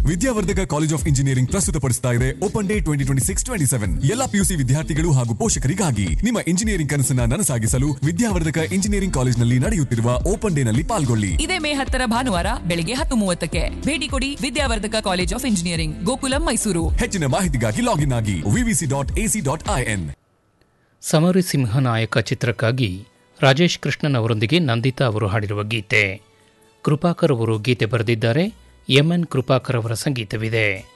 Vidyavardhaka college of engineering ಪ್ರಸ್ತುತಪಡಿಸ್ತಾ ಇದೆ open day twenty twenty six twenty seven ಎಲ್ಲ PUC ವಿದ್ಯಾರ್ಥಿಗಳು ಹಾಗೂ ಪೋಷಕರಿಗಾಗಿ ನಿಮ್ಮ ಇಂಜಿನಿಯರಿಂಗ್ ಕನಸನ್ನ ನನಸಾಗಿಸಲು ವಿದ್ಯಾವರ್ಧಕ ಇಂಜಿನಿಯರಿಂಗ್ ಕಾಲೇಜ್ನಲ್ಲಿ ನಡೆಯುತ್ತಿರುವ ಓಪನ್ ಡೇ ನಲ್ಲಿ ಪಾಲ್ಗೊಳ್ಳಿ ಇದೇ ಮೇ ಹತ್ತರ ಭಾನುವಾರ ಬೆಳಿಗ್ಗೆ ಹತ್ತು ಮೂವತ್ತಕ್ಕೆ ಭೇಟಿ ಕೊಡಿ Vidyavardhaka college of engineering Gokulam Mysuru ಹೆಚ್ಚಿನ ಮಾಹಿತಿಗಾಗಿ ಲಾಗಿನ್ ಆಗಿ VVC dot AC dot IN Samarasimha Nayaka ಚಿತ್ರಕ್ಕಾಗಿ ರಾಜೇಶ್ ಕೃಷ್ಣನ್ ಅವರೊಂದಿಗೆ ನಂದಿತಾ ಅವರು ಹಾಡಿರುವ ಗೀತೆ ಕೃಪಾಕರ್ ಅವರು ಗೀತೆ ಬರೆದಿದ್ದಾರೆ ಎಂ ಎನ್ ಕೃಪಾಕರ್ ಅವರ ಸಂಗೀತವಿದೆ